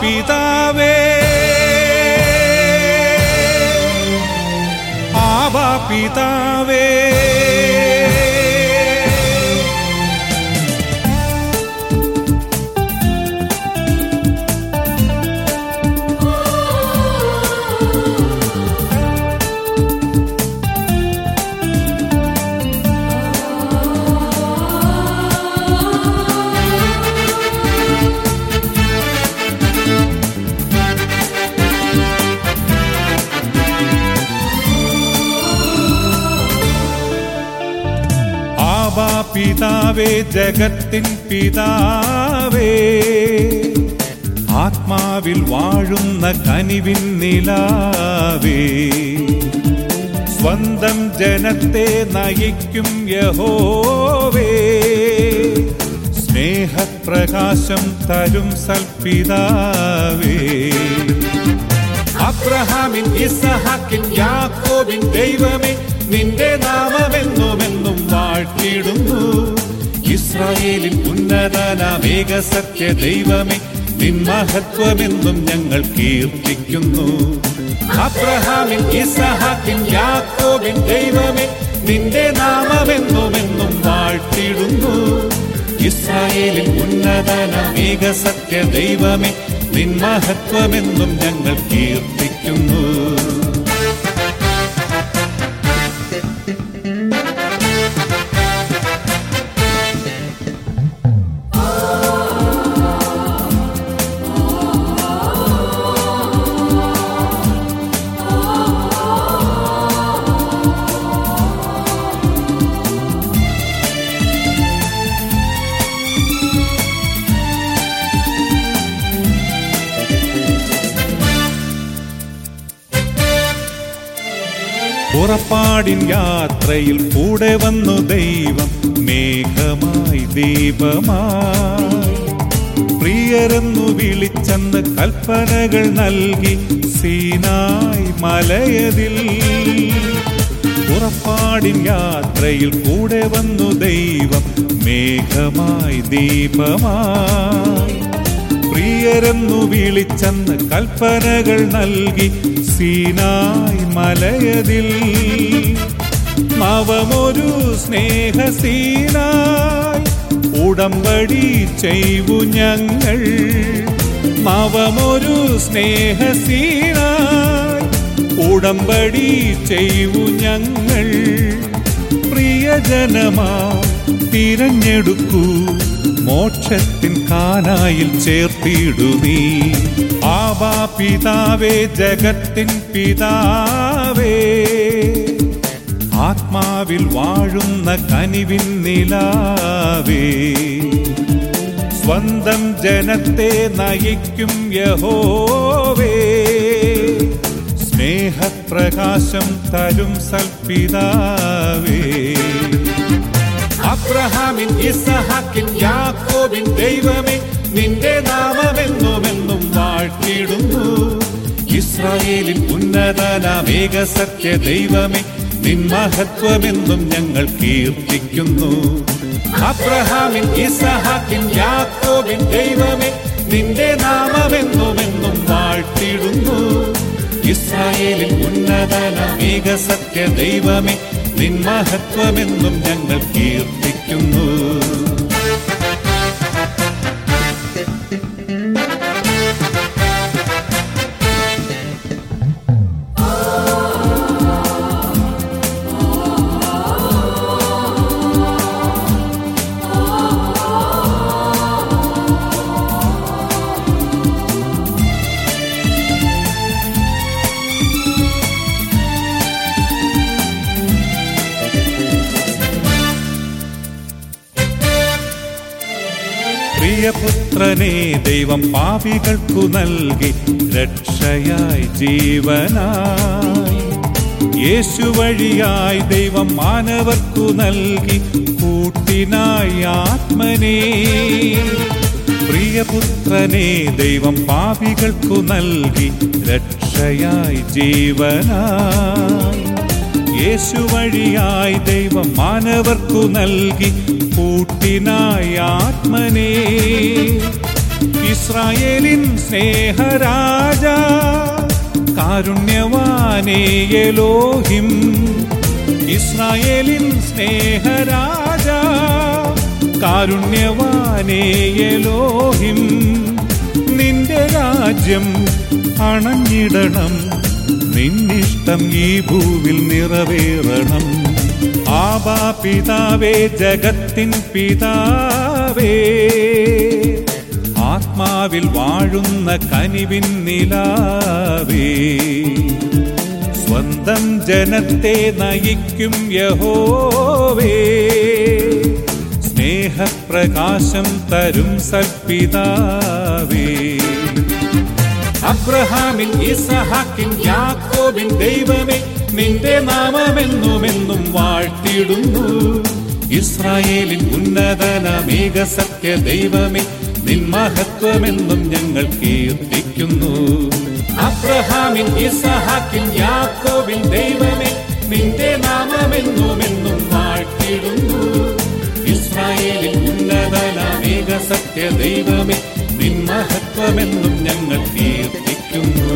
പിതാവേ ആവാ പിതാവേ ആവാ പിതാവേ ജഗത്തിൻ പിതാവേ ആത്മാവിൽ വാഴുന്ന കനിവിൻ നിലാവേ സ്വന്തം ജനത്തെ നയിക്കും യഹോവേ സ്നേഹപ്രകാശം തരും സൽപിതാവേ അബ്രഹാമിൻ ഇസഹാക്കിൻ യാക്കോബിൻ ദൈവമേ നിന്റെ നാമമെന്നുമെന്നും വാഴ്ത്തിയിടുന്നു ഇസ്രായേലിൻ ഉന്നതനാമേക സത്യ ദൈവമേ നിൻ മഹത്വമെന്നും ഞങ്ങൾ കീർത്തിക്കുന്നു അബ്രഹാമിൻ ഇസഹാക്കിൻ യാക്കോബിൻ ദൈവമേ നിന്റെ നാമമെന്നുമെന്നും വാഴ്ത്തിയിടുന്നു ഇസ്രായേലിൽ ഉന്നതനാമേക സത്യ ദൈവമേ നിൻ മഹത്വമെന്നും ഞങ്ങൾ കീർത്തിക്കുന്നു പുറപ്പാടിൻ യാത്രയിൽ കൂടെ വന്നു ദൈവം മേഘമായി ദീപമായി പ്രിയരെന്നു വിളിച്ചെന്ന് കൽപ്പനകൾ നൽകി സീനായി മലയതിൽ പുറപ്പാടിൻ യാത്രയിൽ കൂടെ വന്നു ദൈവം മേഘമായി ദീപമായി പ്രിയരെന്നു വിളിച്ചെന്ന് കൽപ്പനകൾ നൽകി സീനായി മലയതിൽ നവമൊരു സ്നേഹസീനായി ഉടമ്പടി ചെയ്വു ഞങ്ങൾ നവമൊരു സ്നേഹസീനായി ഉടമ്പടി ചെയ്വു ഞങ്ങൾ പ്രിയജനമാ തിരഞ്ഞെടുക്കൂ മോക്ഷത്തിൻ കാനായിൽ ചേർത്തിടുവീ ആവാ പിതാവേ ജഗത്തിൻ പിതാവേ ആത്മാവിൽ വാഴുന്ന കനിവിൻ നിലാവേ സ്വന്തം ജനത്തെ നയിക്കും യഹോവേ സ്നേഹപ്രകാശം തരും സൽപിതാവേ അബ്രഹാമിൻ ഇസഹാക്കിൻ യാക്കോബിൻ ദൈവമേ നിന്റെ നാമമെന്നുമെന്നും വാഴ്ത്തിയിടുന്നു ഇസ്രായേലിൻ ഉന്നതനാമേക സത്യ ദൈവമേ നിൻ മഹത്വമെന്നും ഞങ്ങൾ കീർത്തിക്കുന്നു അബ്രഹാമിൻ ഇസഹാക്കിൻ യാക്കോബിൻ ദൈവമേ നിന്റെ നാമമെന്നുമെന്നും വാഴ്ത്തിയിടുന്നു ഇസ്രായേലിൻ ഉന്നതനാമേക സത്യ ദൈവമേ നിൻ മഹത്വമെന്നും ഞങ്ങൾ കീർത്തിക്കുന്നു പ്രിയപുത്രനെ ദൈവം പാപികൾക്കു നൽകി രക്ഷയായി ജീവനായി യേശു വഴിയായി ദൈവം മാനവർക്കു നൽകി കൂട്ടിനായി ആത്മനേ പ്രിയപുത്രനെ ദൈവം പാപികൾക്കു നൽകി രക്ഷയായി ജീവനായി യേശു വഴിയായി ദൈവം മാനവർക്കു നൽകി കൂട്ടിനായി ആത്മനേ ഇസ്രായേലിൻ സ്നേഹരാജ കാരുണ്യവാനേയലോഹിം ഇസ്രായേലിൻ സ്നേഹരാജ കാരുണ്യവാനേയലോഹിം നിന്റെ രാജ്യം അണഞ്ഞിടണം നിന്നിഷ്ടം ഈ ഭൂവിൽ നിറവേറണം ആബാ പിതാവേ ജഗത്തിൻ പിതാവേ ആത്മാവിൽ വാഴുന്ന കനിവിൻ നിലാവേ സ്വന്തം ജനത്തെ നയിക്കും യഹോവേ സ്നേഹപ്രകാശം തരും സൽപിതാവേ അബ്രഹാമിൻ ഇസഹാക്കിൻ യാക്കോബിൻ ദൈവമേ നിന്റെ നാമമെന്നുമെന്നും വാഴ്ത്തിടുന്നു ഇസ്രായേലിൻ ഉന്നതനമേക സത്യ ദൈവമേ നിൻ മഹത്വമെന്നും ഞങ്ങൾ കീർത്തിക്കുന്നു അബ്രഹാമിൻ ഇസഹാക്കിൻ യാക്കോബിൻ ദൈവമേ നിന്റെ നാമമെന്നുമെന്നും വാഴ്ത്തിടുന്നു ഇസ്രായേലിൻ ഉന്നതനമേക സത്യ ദൈവമേ നിൻ മഹത്വമെന്നും ഞങ്ങൾ കീർത്തിക്കുന്നു